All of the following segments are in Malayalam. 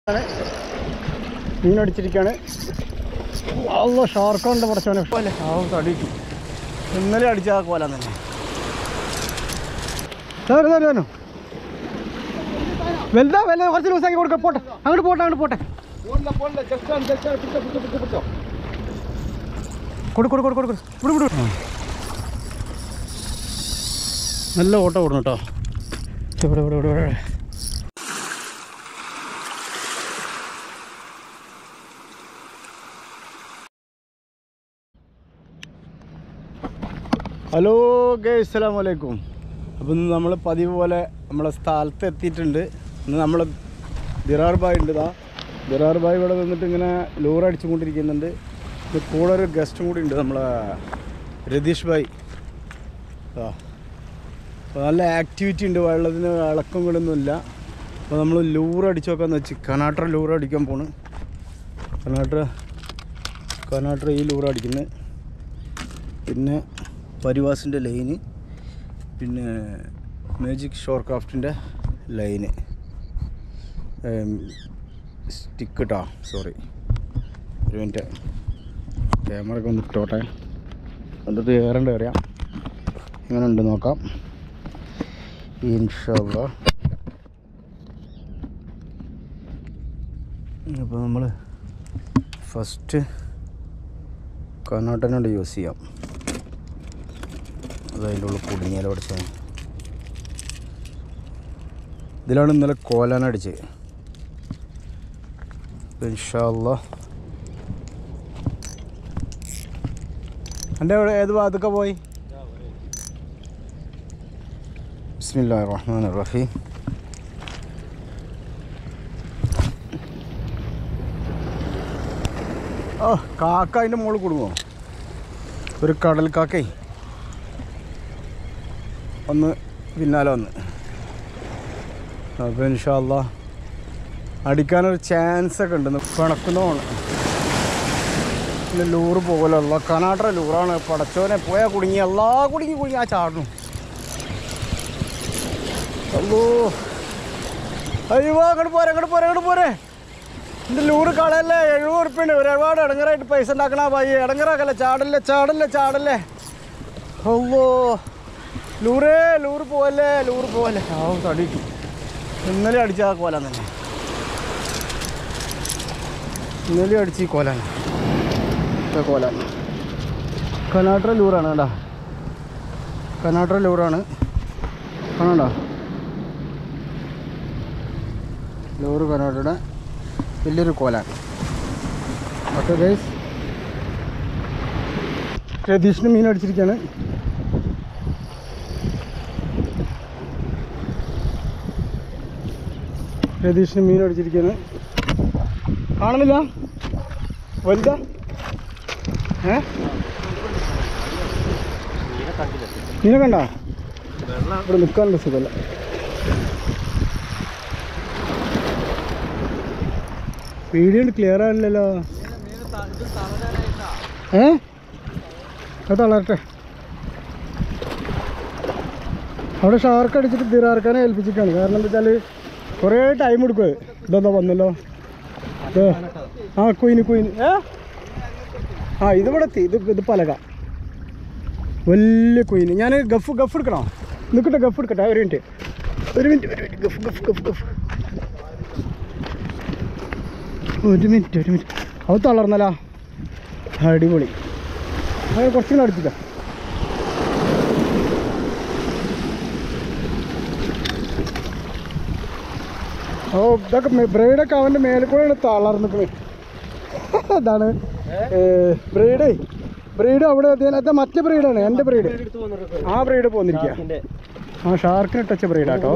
മീൻ അടിച്ചിരിക്കുകയാണ് അല്ല ഷാർക്കുണ്ട് കുറച്ചവനെ പോലെ ആ തടി ഇന്നലെ അടിച്ച ആ കോല തന്നെ തരും തരും തരും വലുതാ വലുതാ കുറച്ച് ദിവസമാക്കി കൊടുക്ക പോട്ടെ അങ്ങോട്ട് പോട്ടെ അങ്ങോട്ട് പോട്ടെ കൊടു കൊടു കൊടു കൊടു കൊടു. വിട് വിട് വിട്. നല്ല ഓട്ടം ഓടണം കേട്ടോ ഇവിടെ ഇവിടെ ഇവിടെ ഇവിടെ ഹലോ ഗേ അസ്സലാമു അലൈക്കും അപ്പം ഇന്ന് നമ്മൾ പതിവ് പോലെ നമ്മളെ സ്ഥലത്ത് എത്തിയിട്ടുണ്ട് ഇന്ന് നമ്മൾ ദിറാർ ബായ് ഉണ്ട് ഇതാ ദിറാർ ബായ് ഇവിടെ നിന്നിട്ട് ഇങ്ങനെ ലോറി അടിച്ചുകൊണ്ടിരിക്കുന്നുണ്ട് ഇത് കൂടെ ഒരു ഗസ്റ്റും കൂടി ഉണ്ട് നമ്മളെ രതീഷ് ഭായ് ആ അപ്പോൾ നല്ല ആക്ടിവിറ്റി ഉണ്ട് വെള്ളത്തിന് ഇളക്കം കൂടൊന്നുമില്ല അപ്പോൾ നമ്മൾ ലൂറ് അടിച്ചു നോക്കാന്ന് വെച്ച് കനാട്ര ലൂറ് അടിക്കാൻ പോണ് കനാട്ര കനാട്ര ഈ ലൂറ് അടിക്കുന്നത് പിന്നെ പരിവാസിൻ്റെ ലൈന് പിന്നെ മാജിക് ഷോർ ക്രാഫ്റ്റിൻ്റെ ലൈന് സ്റ്റിക്ക് കേട്ടോ സോറി ഒരു മിനിറ്റ് ക്യാമറ ഒക്കെ ഒന്ന് ഇട്ടോട്ടെ എന്നിട്ട് കയറേണ്ട അറിയാം എങ്ങനെ ഉണ്ട് നോക്കാം ഇൻഷല്ല അപ്പോൾ നമ്മൾ ഫസ്റ്റ് കർണാടകനോട് യൂസ് ചെയ്യാം അത് അതിൻ്റെ ഉള്ളിൽ കുടുങ്ങിയാലോ പഠിച്ചത് ഇതിലാണ് ഇന്നലെ കോലാൻ അടിച്ചത് ഇൻഷാല്ല എൻ്റെ അവിടെ ഏത് ഭാഗത്തൊക്കെ പോയി ബിസ്മില്ലാ റഹ്മാൻ റഹീം ഓ കാക്ക അതിൻ്റെ മുകളിൽ കുടുങ്ങോ ഒരു കടൽ കാക്കേ ഒന്ന് പിന്നാലെ വന്ന് അപ്പോൾ ഇൻഷാല്ല അടിക്കാനൊരു ചാൻസ് ഒക്കെ ഉണ്ട് പിണക്കുന്നതാണ് പിന്നെ ലൂറ് പോകലല്ല കനാട്ര ലൂറാണ് പടച്ചോനെ പോയാൽ കുടുങ്ങി എല്ലാ കുടുങ്ങി കുടുങ്ങി ആ ചാടുന്നു അല്ലോ അയ്യോ അങ്ങോട്ട് പോരെ അങ്ങോട്ട് പോരെ അങ്ങോട്ട് പോരെ എൻ്റെ ലൂറ് കളയല്ലേ എഴുപത് ഉറുപ്പിണ്ട് ഒരുപാട് ഇടങ്ങറായിട്ട് പൈസ ഉണ്ടാക്കണ പയ്യെ ഇടങ്ങറാക്കല്ലേ ചാടല്ലേ ചാടല്ലേ ചാടല്ലേ അല്ലോ ലൂറേ ലൂറ് പോവല്ലേ ലൂറ് പോവല്ലേ ആ തടി ഇന്നലെ അടിച്ച ആ കോല തന്നെ ഇന്നലെ അടിച്ച് ഈ കോലാണ് ഇപ്പൊ കോലാൻ കനാട്ര ലൂറാണ് കേട്ടാ കനാട്ര ലൂറാണ് കാണണ്ട ലൂറ് കനാട്ടയുടെ വലിയൊരു കോലാണ് ഓക്കെ ഗൈസ് രതീഷിന് മീൻ അടിച്ചിരിക്കുകയാണ് രതീഷിന് മീൻ അടിച്ചിരിക്കുകയാണ് കാണുന്നില്ല വലുതാ ഏ മീനെ കണ്ട ഇവിടെ നിൽക്കാനുള്ള സുഖമല്ല വീഡിയോ ക്ലിയർ ആണല്ലോ ഏ അത് തളരട്ടെ അവിടെ ഷാർക്ക് അടിച്ചിട്ട് ദിറാർക്കാനെ ഏൽപ്പിച്ചിട്ടാണ് കാരണം എന്താ വെച്ചാൽ കുറേ ടൈം എടുക്കും അത്. ഇതെന്താ വന്നല്ലോ ഇത് ആ കുയിന് കുയിന് ഏ ആ ഇത് ഇവിടെ എത്തി ഇത് ഇത് പലക വലിയ കുയിന് ഞാൻ ഗഫ് ഗഫ് എടുക്കണോ നിൽക്കട്ടെ ഗഫ് എടുക്കട്ടെ ഒരു മിനിറ്റ് ഒരു മിനിറ്റ് ഒരു മിനിറ്റ് ഗഫ് ഗഫ് ഗഫ് ഗഫ് ഒരു മിനിറ്റ് ഒരു മിനിറ്റ് അത് തളർന്നല്ല അടിപൊളി അത് കുറച്ചും കൂടെ അടുപ്പിക്കാം ഓ ഇതൊക്കെ ബ്രൈഡൊക്കെ അവൻ്റെ മേലെ കൂടെയാണ് തളർന്നിക്കണത് അതാണ് ബ്രൈഡേ ബ്രീഡ് അവിടെ അതേ- അത് മറ്റേ ബ്രീഡാണ് എൻ്റെ ബ്രീഡ് ആ ബ്രീഡ് പോന്നിരിക്കുക ആ ഷാർക്കിന് ടച്ച ബ്രീഡാട്ടോ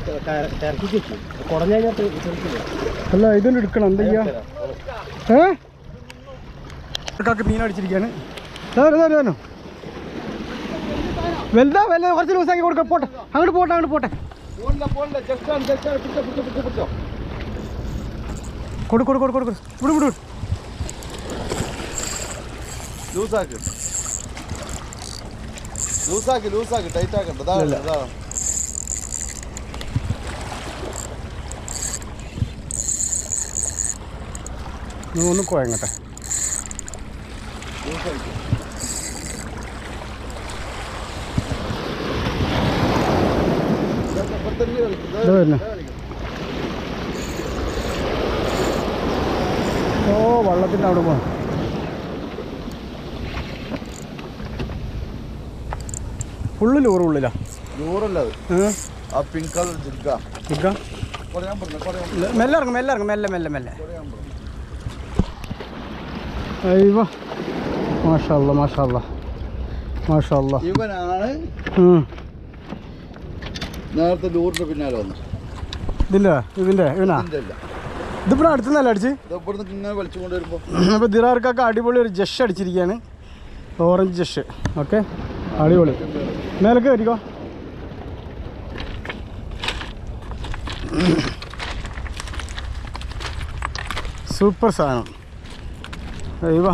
അല്ല ഇതൊന്നും എടുക്കണം എന്താ ചെയ്യാ ഏ കാക്ക മീൻ അടിച്ചിരിക്കാണ് തരുന്നു വലുതാ വലുതാ കുറച്ച് ദിവസമാക്കി കൊടുക്ക പോട്ടെ അങ്ങോട്ട് പോട്ടെ അങ്ങോട്ട് പോട്ടെ കൊടു കൊടു കൊടു കൊടു കൊടു. വിട് വിട് വിട് ലൂസാക്ക് ലൂസാക്ക് ലൂസാക്ക് ടൈറ്റ് ആക്കണ്ട ഇതാ ഇല്ല. ഇതാ ഇനി ഒന്ന് കുഴങ്ങട്ടെ ലൂസാക്കി ഇപ്പൊ തന്നെ കളിക്കും. ദേ ഇത് വരുന്നു ദേ കളിക്കും. ഓ വള്ളത്തിൻ്റെ അവിടെ പോകണം ഫുള്ള് ലൂറ് ഉള്ളിലാ നൂറല്ല അത് ഏ? ആ പിങ്ക് കളർ ജിഗ്ഗ നിൽക്കാം കുറയാൻ പറഞ്ഞു കുറയാൻ ഇല്ല, മെല്ലെ ഇറങ്ങും മെല്ലെ ഇറങ്ങും മെല്ലെ മെല്ലെ മെല്ലെ കുറയാൻ പറഞ്ഞു അയ്യോ മാഷല്ല മാഷല്ല മാഷല്ല ഇവനാണ് നേരത്തെ ലൂറിന്റെ പിന്നാലെ വന്നത് ഇതിൻ്റെ ഇതിൻ്റെ ഇവനാ ഇതിന്റെ അല്ല ഇതിപ്പോൾ അടുത്തുനിന്നല്ല അടിച്ച് ഇത് ഇവിടുന്ന് ഇങ്ങനെ വലിച്ചുകൊണ്ട് വരുമ്പോ അപ്പോൾ ദിറാർക്കൊക്കെ അടിപൊളി ഒരു ജഷ് അടിച്ചിരിക്കുകയാണ് ഓറഞ്ച് ജഷ് ഓക്കെ അടിപൊളി മേലൊക്കെ വരികോ സൂപ്പർ സാധനം അയ്യോ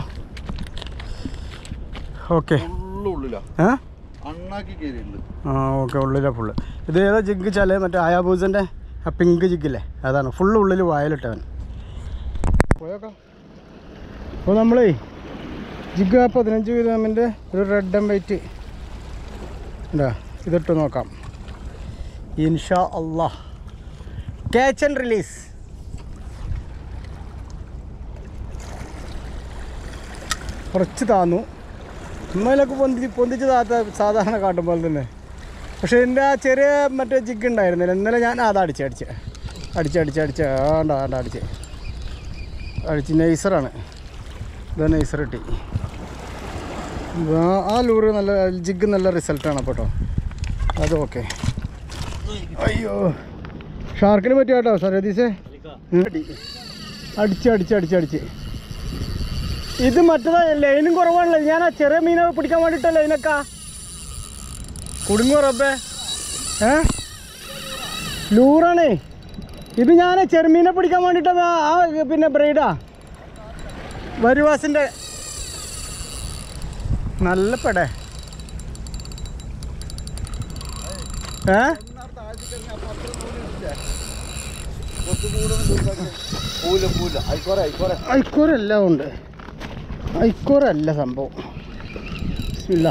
ഓക്കെ ഫുള്ള് ഉള്ളിലാ ഏ അണ്ണാക്കി കയറിയിട്ടുണ്ട് ആ ഓക്കെ ഉള്ളിലെ ഫുള്ള് ഇത് ഏതാ ജിഗ് വെച്ചാൽ മറ്റേ ആയാബൂസിൻ്റെ ആ പിങ്ക് ജിഗില്ലേ അതാണ് ഫുള്ള് ഉള്ളിൽ വായലിട്ടവൻ പോയോക്കാം അപ്പോൾ നമ്മളേ ജിഗ് ആ പതിനഞ്ച് ഗ്രാമിൻ്റെ ഒരു റെഡ് ആൻഡ് വൈറ്റ് എന്താ ഇതിട്ട് നോക്കാം ഇൻഷാ അള്ളാ ക്യാച്ച് ആൻഡ് റിലീസ് കുറച്ച് താന്നു ഇന്നലൊക്കെ പൊന്തി പൊന്തിച്ച് താത്ത സാധാരണ കാട്ടും പോലെ തന്നെ പക്ഷേ എൻ്റെ ആ ചെറിയ മറ്റേ ജിഗ് ഉണ്ടായിരുന്നില്ല ഇന്നലെ ഞാൻ അത് അടിച്ച് അടിച്ച് അടിച്ച് അടിച്ച് അടിച്ച് ആണ്ട ആണ്ട അടിച്ച് അടിച്ച് നെയ്സറാണ് ഇത് നെയ്സർ കിട്ടി ആ- ആ ലൂറ് നല്ല ജിഗ് നല്ല റിസൾട്ടാണ് അപ്പോൾ കേട്ടോ അത് ഓക്കെ അയ്യോ ഷാർക്കിന് പറ്റിയ കേട്ടോ സരദീസേ അടിച്ച് അടിച്ച് അടിച്ച് അടിച്ച് ഇത് മറ്റേതാ ലൈനും കുറവാണല്ലോ ഞാൻ ആ ചെറിയ മീനെ പിടിക്കാൻ വേണ്ടിയിട്ട ലൈനൊക്കെ കുടുങ്ങോ റബ്ബേ ഏ ലൂറാണേ ഇത് ഞാൻ ചെറുമീനെ പിടിക്കാൻ വേണ്ടിയിട്ട ആ പിന്നെ ബ്രൈഡാ വരുവാസിൻ്റെ നല്ല പെടേ ഏ കുറച്ച് കൂടുതൽ ലൂസാക്കി പൂല പൂല ആയിക്കോറെ ആയിക്കോറെ ഐക്കോറെല്ലാം ഉണ്ട് ഐക്കോറല്ല സംഭവം ഇല്ല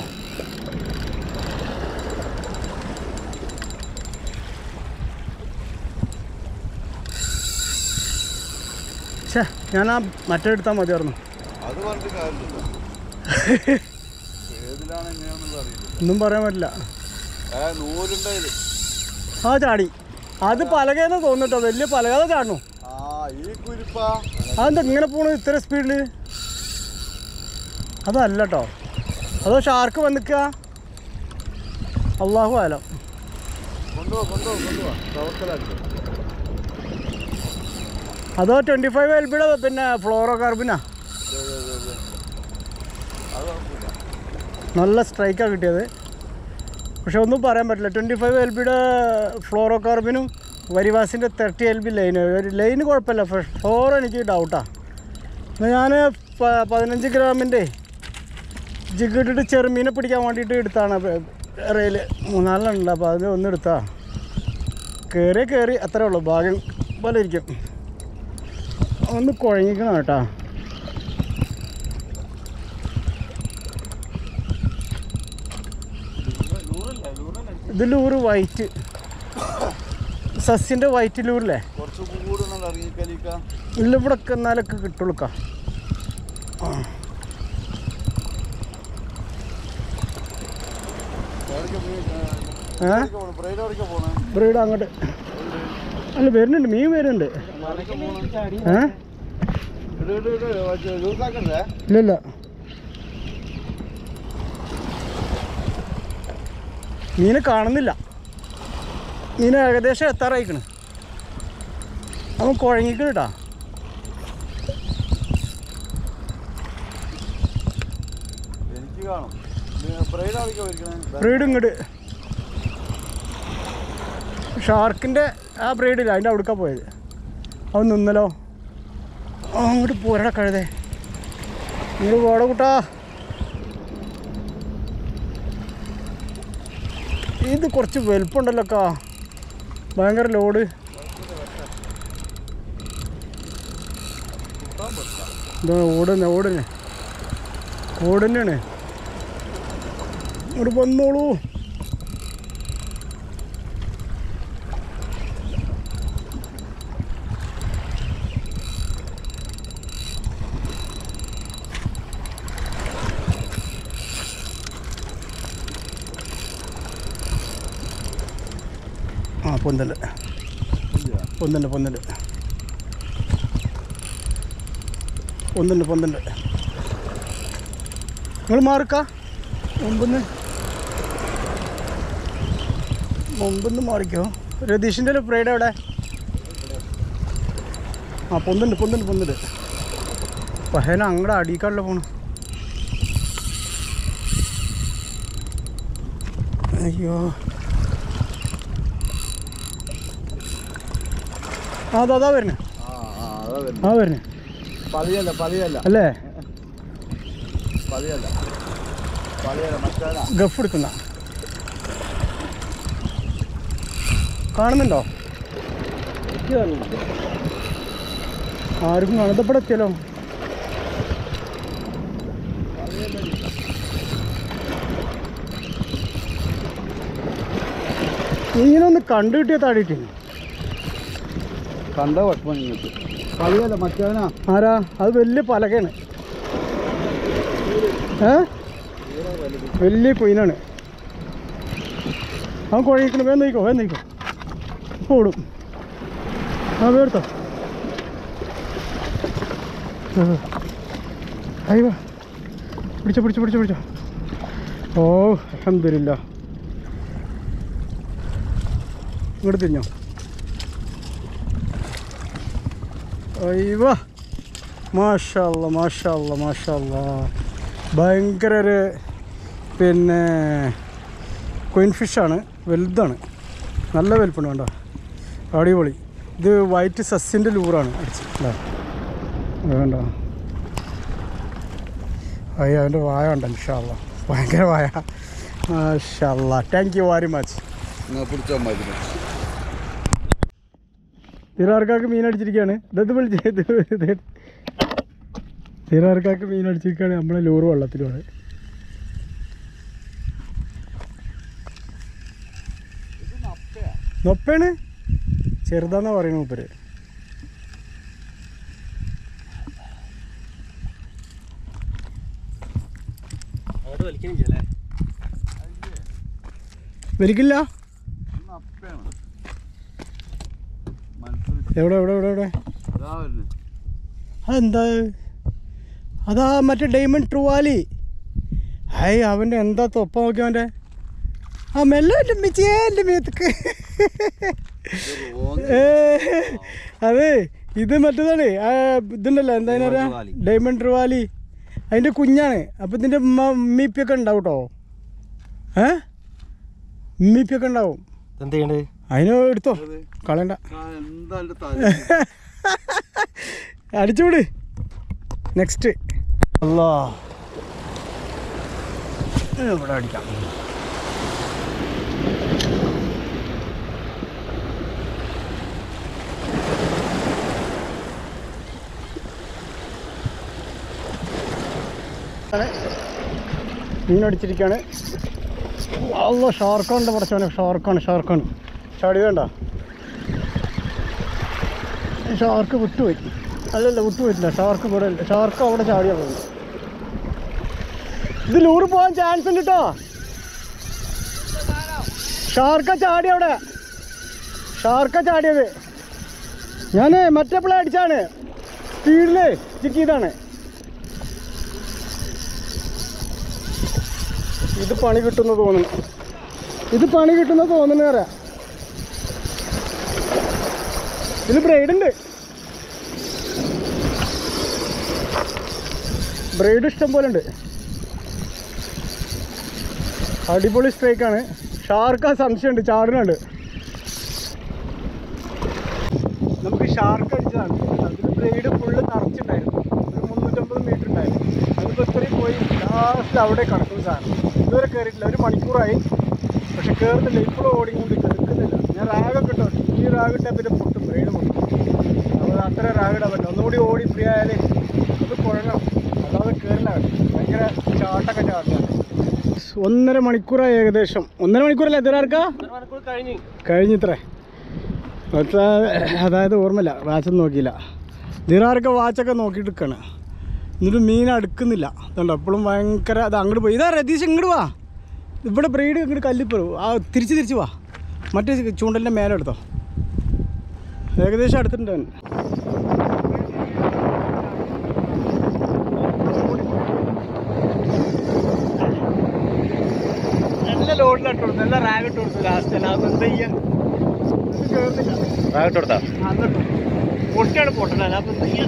ഛേ ഞാൻ ആ മറ്റേ എടുത്താൽ മതിയായിരുന്നു അത് പറഞ്ഞിട്ട് കാര്യമില്ല ഏതിലാണ് എങ്ങനെയാണെന്നുള്ള അറിയില്ല ഒന്നും പറയാൻ പറ്റില്ല ഏ നൂലുണ്ടായത് ആ ചാടി അത് പലകയെന്ന് തോന്നിട്ടോ വലിയ പലകത ചാടണു ആ ഈ കുരിപ്പാ അതെന്താ ഇങ്ങനെ പോണു ഇത്ര സ്പീഡിൽ അതല്ല കേട്ടോ അതോ ഷാർക്ക് വന്നിക്കുക അള്ളാഹു ആലം കൊണ്ടുപോവാ കൊണ്ടുപോവാ കൊണ്ടുപോവാ പ്രവർത്തനാക്കി അതോ ട്വൻറ്റി ഫൈവ് എൽ ബിയുടെ പിന്നെ ഫ്ലോറോ കാർബിനാ അത് കുഴപ്പമില്ല നല്ല സ്ട്രൈക്കാണ് കിട്ടിയത് പക്ഷെ ഒന്നും പറയാൻ പറ്റില്ല ട്വൻറ്റി ഫൈവ് എൽ ബിയുടെ ഫ്ലോറോ കാർബിനും വരിവാസിൻ്റെ thirty L B line line കുഴപ്പമില്ല ഫ്ലോർ എനിക്ക് ഡൗട്ടാണ് ഞാൻ പതിനഞ്ച് ഗ്രാമിൻ്റെ ജിഗ് ഇട്ടിട്ട് ചെറുമീനെ പിടിക്കാൻ വേണ്ടിയിട്ട് എടുത്താണ് റെയിൽ മൂന്നാലെണ്ണുണ്ട് അപ്പോൾ അത് ഒന്ന് എടുത്താ കയറി കയറി അത്രേ ഉള്ളൂ ഭാഗ്യം പോലെ ഇരിക്കും ഒന്ന് കുഴങ്ങിക്കണം കേട്ടോ ഇത് ലൂറ് വൈറ്റ് സസ്യൻ്റെ വൈറ്റ് ലൂറില്ലേ കുറച്ച് കൂടെ നല്ല ഇറങ്ങിക്കളിക്ക ഇല്ല ഇവിടെ എന്നാലൊക്കെ കിട്ടുള്ളൂക്ക ഏ ബ്രൈഡ് എവിടേക്കാ പോണേ ബ്രീഡ് അങ്ങോട്ട് അല്ല വരുന്നുണ്ട് മീൻ വരുന്നുണ്ട് ഏ ലൂസാക്കണ്ടേ ഇല്ല ഇല്ല മീനെ കാണുന്നില്ല മീൻ ഏകദേശം എത്താറായിക്കണ് അവൻ കുഴങ്ങിക്കണ് കേട്ടാ എനിക്ക് കാണും ബ്രൈഡ് എവിടേക്കാ വരിക്കണേ ബ്രീഡ് ഇങ്ങോട്ട് ഷാർക്കിൻ്റെ ആ ബ്രീഡില്ല അതിൻ്റെ അവിടേക്കാണ് പോയത് അവൻ നിന്നല്ലോ ആ, അങ്ങോട്ട് പോരട കഴുതേ ഇങ്ങോട്ട് പോട കൂട്ടാ ഇത് കുറച്ച് വലുപ്പമുണ്ടല്ലോ അക്കാ ഭയങ്കര ലോഡ് കുട്ട ഇതാ ഓടന്നെ ഓടന്നെ ഓടന്നെയാണ് ഇങ്ങോട്ട് വന്നോളൂ ആ പൊന്തല് പൊന്തല് പൊന്തല് പൊന്തുണ്ട് പൊന്തുണ്ട് നിങ്ങൾ മാറിക്ക മുമ്പെന്ന് മുമ്പെന്ന് മാറിക്കോ രതീഷിൻ്റെ ഫ്രൈഡ് എവിടെ ആ പൊന്തുണ്ട് പൊന്തുണ്ട് പൊന്തുണ്ട് പഹന അങ്ങടെ അടിക്കാണല്ലോ പോണു അയ്യോ ആ അതാ അതാ വരുന്നേ ആ ആ അതാ വരുന്നത് ആ വരുന്നേ പതിയല്ല പതിയല്ല അല്ലേ പതിയല്ല പതിയല്ല മറ്റാനാ ഗഫ് എടുക്കുന്ന കാണുന്നുണ്ടോ ആർക്കും കാണത്തപ്പെടെ എത്തിയല്ലോ ഇങ്ങനെ ഒന്ന് കണ്ടു കിട്ടിയ താടിയിട്ട് കണ്ട വിഷമം നിങ്ങൾക്ക് പതിയല്ല മറ്റാനാ ആരാ അത് വലിയ പലകയാണ് ഏ വലിയ കുയിനാണ് അവൻ കുഴയിക്കണം വേഗം നയിക്കോ വേഗം നയിക്കോ ഇപ്പോൾ ഓടും ആ വേർത്തോ അയ്യോ പിടിച്ചോ പിടിച്ചോ പിടിച്ചോ പിടിച്ചോ ഓ അഹമ്മദില്ല ഇങ്ങോട്ട് തിരിഞ്ഞോ അയ്യോ മാഷല്ല മാഷല്ല മാഷല്ല ഭയങ്കര ഒരു പിന്നെ ക്വീൻ ഫിഷാണ് വലുതാണ് നല്ല വലുപ്പമാണ് വേണ്ട അടിപൊളി ഇത് വൈറ്റ് സസ്സിൻ്റെ ലൂറാണ് അടിച്ചിട്ടില്ല വേണ്ട അയ്യോ അവൻ്റെ വായ ഉണ്ട് ഇൻഷാല്ല ഭയങ്കര വായ മാഷല്ല താങ്ക് യു വെരി മച്ച് നിങ്ങൾ പിടിച്ചാൽ മതി തീരാർക്കാക്ക് മീൻ അടിച്ചിരിക്കുകയാണ് ഇതത് വിളിച്ച് തീരാർക്കാക്ക് മീൻ അടിച്ചിരിക്കുകയാണ് നമ്മളെ ലോറ് വെള്ളത്തിലാണ് നൊപ്പയാണ് ചെറുതാന്നാ പറയുന്നത് മൂപ്പര് വലിക്കില്ല അപ്പയാണ് മനസ്സിൽ എവിടെ എവിടെ എവിടെ എവിടെ അതാ വരുന്നത് അതെന്താ അതാ മറ്റേ ഡയമണ്ട് ട്രൂവാലി ഹായ് അവൻ്റെ എന്താ തൊപ്പ നോക്കി അവൻ്റെ ആ മെല്ലെ എൻ്റെ മിച്ചിയേ എൻ്റെ മേത്തക്ക് ഏ, അതെ ഇത് മറ്റേതാണ് ആ ഇതുണ്ടല്ലോ എന്താ Diamond പറയാ Trevally. ഡയമണ്ട് ട്രൂവാലി അതിൻ്റെ കുഞ്ഞാണ് അപ്പം ഇതിൻ്റെ ഉമ്മ ഉമ്മീപ്പിയൊക്കെ ഉണ്ടാവും കേട്ടോ ഏ ഉമ്മീപ്പിയൊക്കെ ഉണ്ടാവും എന്ത് ചെയ്യണ്ടേ അതിന് എടുത്തോ കളയണ്ട എന്താ എൻ്റെ തല അടിച്ചുവിട് നെക്സ്റ്റ് അല്ലാ ഇവിടെ അടിക്കാം മീൻ അടിച്ചിരിക്കുകയാണ് അല്ല ഷാർക്കാണ് പഠിച്ചവനെ ഷാർക്കാണ് ഷാർക്കാണ് ചാടി വേണ്ട ഷാർക്ക് വിട്ടുപോയി അല്ലല്ല വിട്ടുപോയിട്ടില്ല ഷാർക്ക് ഇവിടെ ഇല്ല ഷാർക്ക് അവിടെ ചാടിയാ പോകുന്നു ഇത് ലൂറ് പോകാൻ ചാൻസ് ഉണ്ട് കേട്ടോ ഷാർക്ക ചാടി അവിടെ ഷാർക്ക ചാടിയത് ഞാൻ മറ്റേപ്പോഴേ അടിച്ചാണ് സ്പീഡില് ചിക്കിയതാണ് ഇത് പണി കിട്ടുന്ന തോന്നുന്നു ഇത് പണി കിട്ടുന്ന തോന്നുന്നു പറയാം ഇതിൽ ബ്രൈഡ് ഉണ്ട് ബ്രൈഡ് ഇഷ്ടം പോലെ ഉണ്ട് അടിപൊളി സ്ട്രൈക്കാണ് ഷാർക്ക് ആ സംശയമുണ്ട് ചാടുന്നുണ്ട് നമുക്ക് ഷാർക്ക് അടിച്ചതാണ് അതിൽ ബ്രൈഡ് ഫുള്ള് നിറച്ചിട്ടുണ്ടായിരുന്നു ഒരു മുന്നൂറ്റമ്പത് മീറ്റർ ഉണ്ടായിരുന്നു അതിപ്പോൾ ഇത്രയും പോയി ലാസ്റ്റ് അവിടെ കിടക്കുന്ന സാധനം ഇതുവരെ കയറിയിട്ടില്ല ഒരു മണിക്കൂറായി പക്ഷെ കയറുന്നില്ല ഇപ്പോഴും ഓടിക്കൊണ്ട് കയറുന്നില്ല ഞാൻ റാഗൊക്കെ ഇട്ടോ ഈ റാഗിട്ടാൽ പിന്നെ പൊട്ടും ബ്രൈഡ് പൊട്ടും അപ്പോൾ അത്ര റാഗിടാൻ പറ്റും ഒന്നുകൂടി ഓടി ഫ്രീ ആയാലേ അത് കുഴങ്ങണം അല്ലാതെ കയറില്ല ഭയങ്കര ചാട്ടൊക്കെ ചാട്ടാണ് ഒന്നര മണിക്കൂറായി ഏകദേശം ഒന്നര മണിക്കൂറല്ലേ എതിരാർക്കാ കഴിഞ്ഞു കഴിഞ്ഞിത്രേ പക്ഷേ അതായത് ഓർമ്മയില്ല വാച്ചൊന്നും നോക്കിയില്ല ദിറാർക്ക് വാച്ചൊക്കെ നോക്കിയിട്ട് നിൽക്കാണ് എന്നിട്ട് മീൻ അടുക്കുന്നില്ല അതുകൊണ്ട് എപ്പോഴും ഭയങ്കര അത് അങ്ങോട്ട് പോയി ഇതാ രതീഷ് ഇങ്ങോട്ട് വാ ഇവിടെ ബ്രീഡ് ഇങ്ങോട്ട് കല്ലിപ്പോ ആ തിരിച്ച് തിരിച്ച് വാ മറ്റേ ചൂണ്ടലിൻ്റെ മേലെ എടുത്തോ ഏകദേശം അടുത്തിട്ടുണ്ട് അവൻ നല്ല ലോഡിലിട്ട് കൊടുത്തു നല്ല റാഗിട്ട് കൊടുത്തു ലാസ്റ്റ് അല്ലാതെ എന്താ ചെയ്യാൻ ഇത് കേറുന്നില്ല റാഗട്ട് കൊടുത്താ പൊട്ടിയാണ് പൊട്ടണ അപ്പൊ എന്താ ചെയ്യാൻ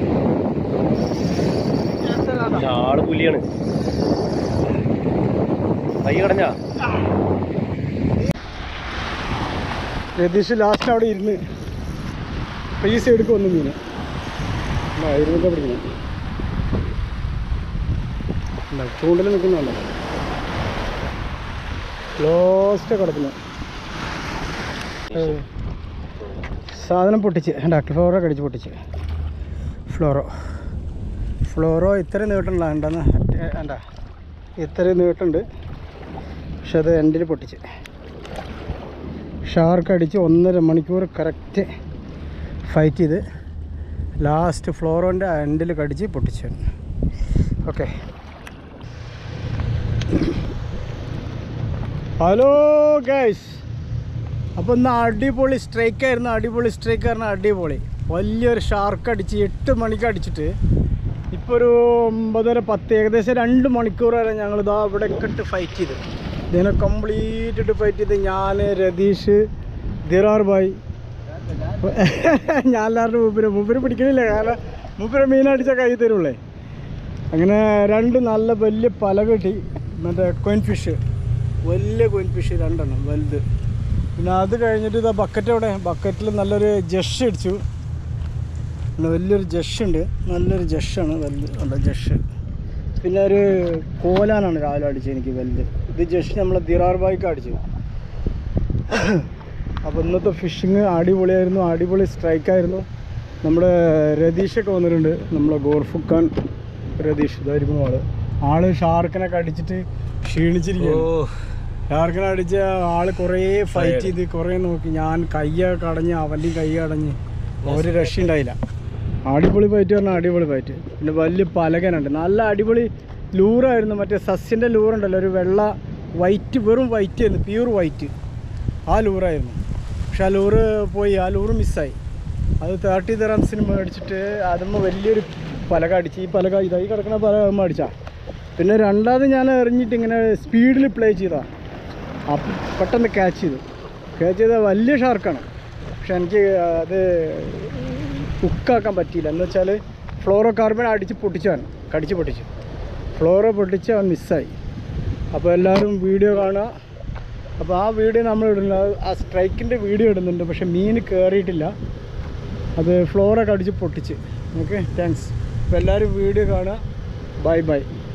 ആള് പുലിയാണ് കൈ കടഞ്ഞാ രതീഷ് ലാസ്റ്റ് അവിടെ ഇരുന്ന് ഈ സൈഡിലേക്ക് വന്നു മീന് ഇരുന്നൊക്കെ പിടിക്കണം ചൂണ്ടൽ നിൽക്കുന്നുണ്ടോ ലോസ്റ്റ് കിടക്കുന്നു ഏ. സാധനം പൊട്ടിച്ച് ഡാക്ടർ ഫ്ലോറോ കടിച്ച് പൊട്ടിച്ച് ഫ്ലോറോ ഫ്ലോറോ ഇത്ര നീട്ടണ്ട ഉണ്ടെന്ന് വേണ്ട ഇത്ര നീട്ടുണ്ട് പക്ഷെ അത് എൻഡിൽ പൊട്ടിച്ച് ഷാർക്ക് അടിച്ച് ഒന്നര മണിക്കൂർ കറക്റ്റ് ഫൈറ്റ് ചെയ്ത് ലാസ്റ്റ് ഫ്ലോറോൻ്റെ എൻഡിൽ കടിച്ച് പൊട്ടിച്ചു ഓക്കെ ഹലോ ഗൈസ് അപ്പോൾ ഇന്ന് അടിപൊളി സ്ട്രൈക്കായിരുന്നു അടിപൊളി സ്ട്രൈക്കായിരുന്നു അടിപൊളി വലിയൊരു ഷാർക്ക് അടിച്ച് എട്ട് മണിക്ക് അടിച്ചിട്ട് ഇപ്പോൾ ഒരു ഒമ്പതര പത്ത് ഏകദേശം രണ്ട് മണിക്കൂർ വരെ ഞങ്ങൾ ഇതാ ഇവിടെ ഇട്ട് ഫൈറ്റ് ചെയ്ത് ഇതിനെ കംപ്ലീറ്റ് ഇട്ട് ഫൈറ്റ് ചെയ്ത് ഞാൻ രതീഷ് ദിറാർ ഭായ് ഞാൻ എല്ലാവരുടെ മൂപ്പര് മൂപ്പര് പിടിക്കണില്ല കാരണം മൂപ്പര് മീനടിച്ച കൈ തരുള്ളേ അങ്ങനെ രണ്ട് നല്ല വലിയ പല കെട്ടി മറ്റേ കോയിൻ ഫിഷ് വലിയ കോയിൻ ഫിഷ് രണ്ടെണ്ണം വലുത് പിന്നെ അത് കഴിഞ്ഞിട്ട് ഇതാ ബക്കറ്റ് അവിടെ ബക്കറ്റിൽ നല്ലൊരു ജഷ് അടിച്ചു പിന്നെ വലിയൊരു ജഷ് ഉണ്ട് നല്ലൊരു ജഷാണ് വലുത് ഉണ്ട് ജഷ് പിന്നെ ഒരു കോലാനാണ് രാവിലെ അടിച്ചത് എനിക്ക് വലുത് ഇത് ജഷ് നമ്മളെ ദിറാർ ബായിക്ക് അടിച്ചു അപ്പോൾ ഇന്നത്തെ ഫിഷിങ് അടിപൊളിയായിരുന്നു അടിപൊളി സ്ട്രൈക്കായിരുന്നു നമ്മുടെ രതീഷൊക്കെ വന്നിട്ടുണ്ട് നമ്മളെ ഗോർഫുഖാൻ രതീഷ് ഇതായിരിക്കും ആള് ആള് ഷാർക്കിനൊക്കെ അടിച്ചിട്ട് ക്ഷീണിച്ചിരിക്കുന്നു ഷാർക്കിനെ അടിച്ച ആള് കുറേ ഫൈറ്റ് ചെയ്ത് കുറേ നോക്കി ഞാൻ കയ്യൊക്കെ അടഞ്ഞ് അവൻ്റെയും കൈ അടഞ്ഞ് ഒരു രക്ഷയുണ്ടായില്ല അടിപൊളി ഫൈറ്റ് പറഞ്ഞാൽ അടിപൊളി ഫൈറ്റ് പിന്നെ വലിയ പലകനുണ്ട് നല്ല അടിപൊളി ലൂറായിരുന്നു മറ്റേ സസ്യൻ്റെ ലൂറുണ്ടല്ലോ ഒരു വെള്ള വൈറ്റ് വെറും വൈറ്റ് ആയിരുന്നു പ്യൂർ വൈറ്റ് ആ ലൂറായിരുന്നു പക്ഷെ ആ ലൂറ് പോയി ആ ലൂറ് മിസ്സായി അത് തേർട്ടി തെറംസിന് മേടിച്ചിട്ട് അതുമ്പോൾ വലിയൊരു പലക അടിച്ച് ഈ പലക ഇതായി കിടക്കുന്ന പലക അമ്മ അടിച്ചാ പിന്നെ രണ്ടാമത് ഞാൻ എറിഞ്ഞിട്ട് ഇങ്ങനെ സ്പീഡിൽ പ്ലേ ചെയ്താ അപ്പം പെട്ടെന്ന് ക്യാച്ച് ചെയ്തു ക്യാച്ച് ചെയ്ത വലിയ ഷാർക്കാണ് പക്ഷെ എനിക്ക് അത് കുക്കാക്കാൻ പറ്റിയില്ല എന്ന് വെച്ചാൽ ഫ്ലോറോ കാർബൺ അടിച്ച് പൊട്ടിച്ചവൻ കടിച്ച് പൊട്ടിച്ചു ഫ്ലോറോ പൊട്ടിച്ച് അവൻ മിസ്സായി അപ്പോൾ എല്ലാവരും വീഡിയോ കാണുക അപ്പോൾ ആ വീഡിയോ നമ്മൾ ഇടുന്നില്ല ആ സ്ട്രൈക്കിൻ്റെ വീഡിയോ ഇടുന്നുണ്ട് പക്ഷെ മീൻ കയറിയിട്ടില്ല അത് ഫ്ലോറൊക്കെ അടിച്ച് പൊട്ടിച്ച് ഓക്കെ താങ്ക്സ് അപ്പോൾ എല്ലാവരും വീഡിയോ കാണുക ബൈ ബൈ